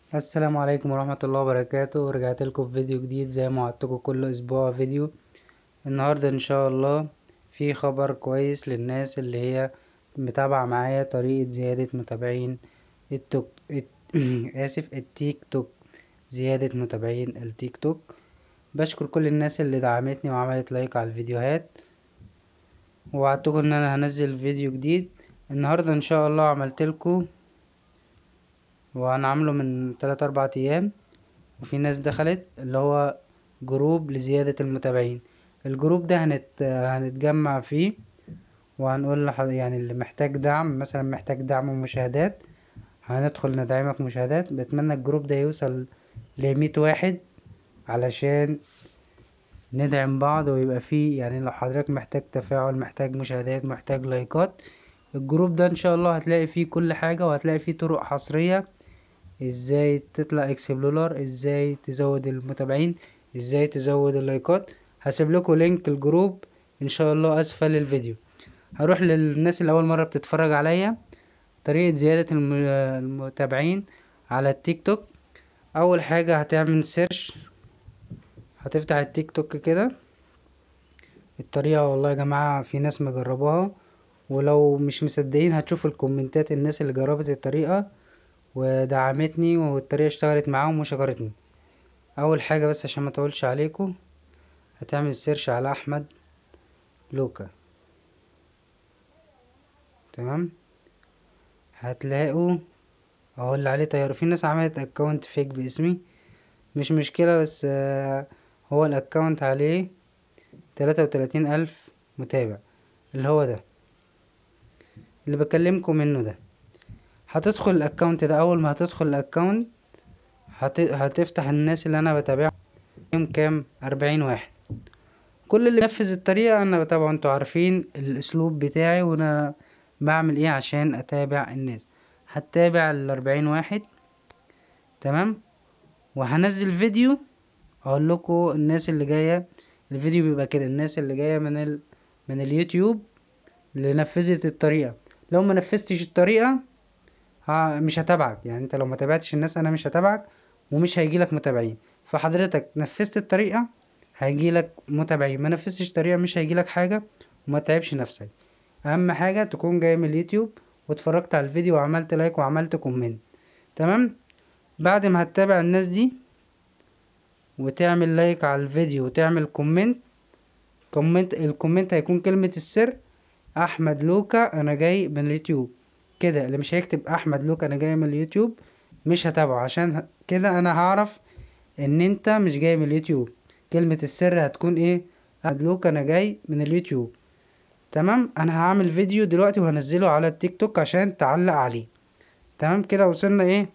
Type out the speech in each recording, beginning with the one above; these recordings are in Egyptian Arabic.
السلام عليكم ورحمة الله وبركاته رجعت لكم في فيديو جديد زي ما وعدتكم كل اسبوع فيديو النهاردة ان شاء الله في خبر كويس للناس اللي هي متابعة معايا طريقة زيادة متابعين التوك الت... اسف التيك توك زيادة متابعين التيك توك بشكر كل الناس اللي دعمتني وعملت لايك على الفيديوهات ووعدتكم ان انا هنزل فيديو جديد النهاردة ان شاء الله عملتلكوا وانا عامله من تلات اربع ايام وفي ناس دخلت اللي هو جروب لزيادة المتابعين الجروب ده هنت... هنتجمع فيه وهنقول لح... يعني اللي محتاج دعم مثلا محتاج دعم ومشاهدات هندخل ندعمك مشاهدات بتمنى الجروب ده يوصل لمية واحد علشان ندعم بعض ويبقى فيه يعني لو حضرتك محتاج تفاعل محتاج مشاهدات محتاج لايكات الجروب ده ان شاء الله هتلاقي فيه كل حاجة وهتلاقي فيه طرق حصرية ازاي تطلع اكسبلورر ازاي تزود المتابعين ازاي تزود اللايكات هسيب لكم لينك الجروب ان شاء الله اسفل الفيديو هروح للناس اللي اول مره بتتفرج عليا طريقه زياده المتابعين على التيك توك اول حاجه هتعمل سيرش هتفتح التيك توك كده الطريقه والله يا جماعه في ناس مجربوها ولو مش مصدقين هتشوفوا الكومنتات الناس اللي جربت الطريقه ودعمتني والطريقة اشتغلت معاهم وشكرتني اول حاجة بس عشان ما اطولش عليكم هتعمل سيرش على احمد لوكا تمام هتلاقوا اهو اللي عليه طيارة في ناس عملت اكونت فيك باسمي مش مشكلة بس هو الاكونت عليه تلاتة وتلاتين الف متابع اللي هو ده اللي بكلمكم منه ده هتدخل الاكونت ده اول ما هتدخل الاكونت هت... هتفتح الناس اللي انا بتابعهم كام اربعين واحد كل اللي نفذ الطريقة انا بتابعه انتوا عارفين الاسلوب بتاعي وانا بعمل ايه عشان اتابع الناس هتابع الاربعين واحد تمام وهنزل فيديو اقول لكم الناس اللي جاية الفيديو بيبقى كده الناس اللي جاية من ال... من اليوتيوب اللي نفذت الطريقة لو ما نفذتش الطريقة ها مش هتابعك يعني انت لو ما تابعتش الناس انا مش هتابعك ومش هيجيلك متابعين فحضرتك نفذت الطريقة هيجيلك متابعين ما نفذتش الطريقة مش هيجيلك حاجة وما تعبش نفسك اهم حاجة تكون جاي من اليوتيوب واتفرجت على الفيديو وعملت لايك وعملت كومنت تمام بعد ما هتتابع الناس دي وتعمل لايك على الفيديو وتعمل كومنت كومنت الكومنت هيكون كلمة السر احمد لوكا انا جاي من اليوتيوب كده اللي مش هيكتب احمد لوكا انا جاي من اليوتيوب مش هتابعه عشان كده انا هعرف ان انت مش جاي من اليوتيوب كلمة السر هتكون ايه احمد لوكا انا جاي من اليوتيوب تمام انا هعمل فيديو دلوقتي وهنزله على التيك توك عشان تعلق عليه تمام كده وصلنا ايه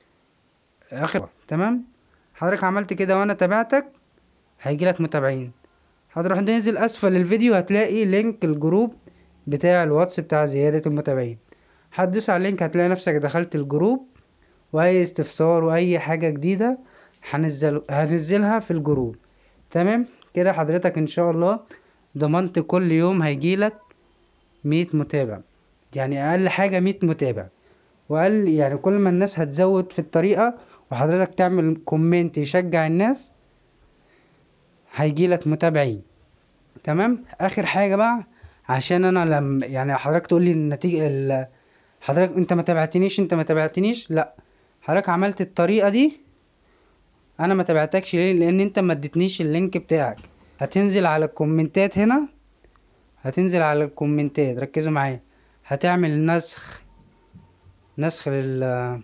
اخر تمام حضرتك عملت كده وانا تابعتك هيجيلك متابعين هتروح تنزل اسفل الفيديو هتلاقي لينك الجروب بتاع الواتس بتاع زيادة المتابعين هتدوس على اللينك هتلاقي نفسك دخلت الجروب واي استفسار واي حاجة جديدة هنزل هنزلها في الجروب تمام كده حضرتك ان شاء الله ضمنت كل يوم هيجيلك مية متابع يعني اقل حاجة مية متابع واقل يعني كل ما الناس هتزود في الطريقة وحضرتك تعمل كومنت يشجع الناس هيجيلك متابعين تمام اخر حاجة بقى عشان انا لما يعني حضرتك تقول لي النتيجة حضرتك انت ما تابعتنيش انت ما تابعتنيش لا حضرتك عملت الطريقه دي انا ما تابعتكش ليه لان انت ما اديتنيش اللينك بتاعك هتنزل على الكومنتات هنا هتنزل على الكومنتات ركزوا معايا هتعمل نسخ نسخ لل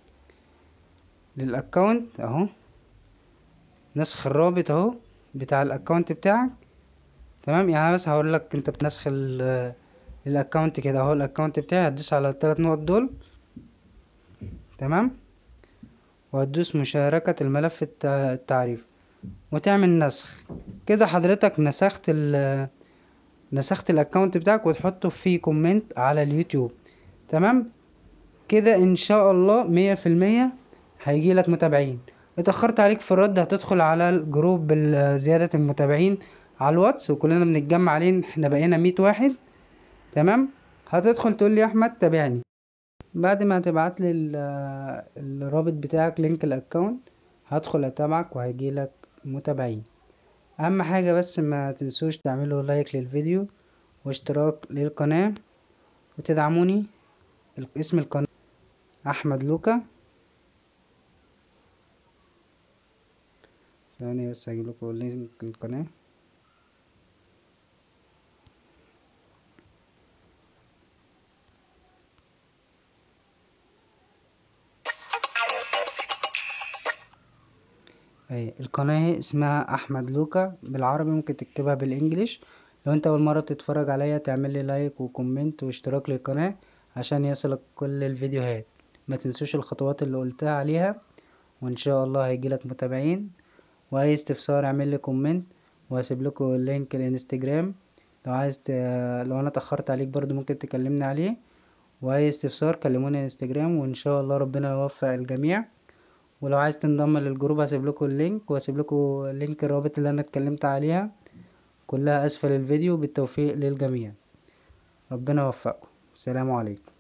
للاكونت اهو نسخ الرابط اهو بتاع الاكونت بتاعك تمام يعني بس هقول لك انت بتنسخ الاكونت كده اهو الاكونت بتاعي هتدوس على الثلاث نقط دول تمام وهتدوس مشاركة الملف التعريف وتعمل نسخ كده حضرتك نسخت ال نسخت الاكونت بتاعك وتحطه في كومنت على اليوتيوب تمام كده ان شاء الله مية في المية هيجيلك متابعين اتأخرت عليك في الرد هتدخل على الجروب زيادة المتابعين على الواتس وكلنا بنتجمع عليه احنا بقينا مية واحد تمام هتدخل تقول لي احمد تابعني بعد ما تبعتلي ال- الرابط بتاعك لينك الاكونت هدخل اتابعك وهيجيلك متابعين اهم حاجة بس ما تنسوش تعملوا لايك للفيديو واشتراك للقناة وتدعموني اسم القناة احمد لوكا ثانية بس هجيبلكوا لينك القناة اهي القناة اهي اسمها احمد لوكا بالعربي ممكن تكتبها بالانجليش لو انت اول مرة بتتفرج عليا تعملي لايك وكومنت واشتراك للقناة عشان يصلك كل الفيديوهات ما تنسوش الخطوات اللي قلتها عليها وان شاء الله هيجيلك متابعين واي استفسار اعملي كومنت وهسيب لكم لينك الانستجرام لو عايز ت... لو انا اتاخرت عليك برضو ممكن تكلمني عليه واي استفسار كلموني انستجرام وان شاء الله ربنا يوفق الجميع ولو عايز تنضم للجروب هسيب لكم اللينك وهسيب لكم لينك الرابط اللي انا اتكلمت عليها كلها اسفل الفيديو بالتوفيق للجميع ربنا يوفقكم السلام عليكم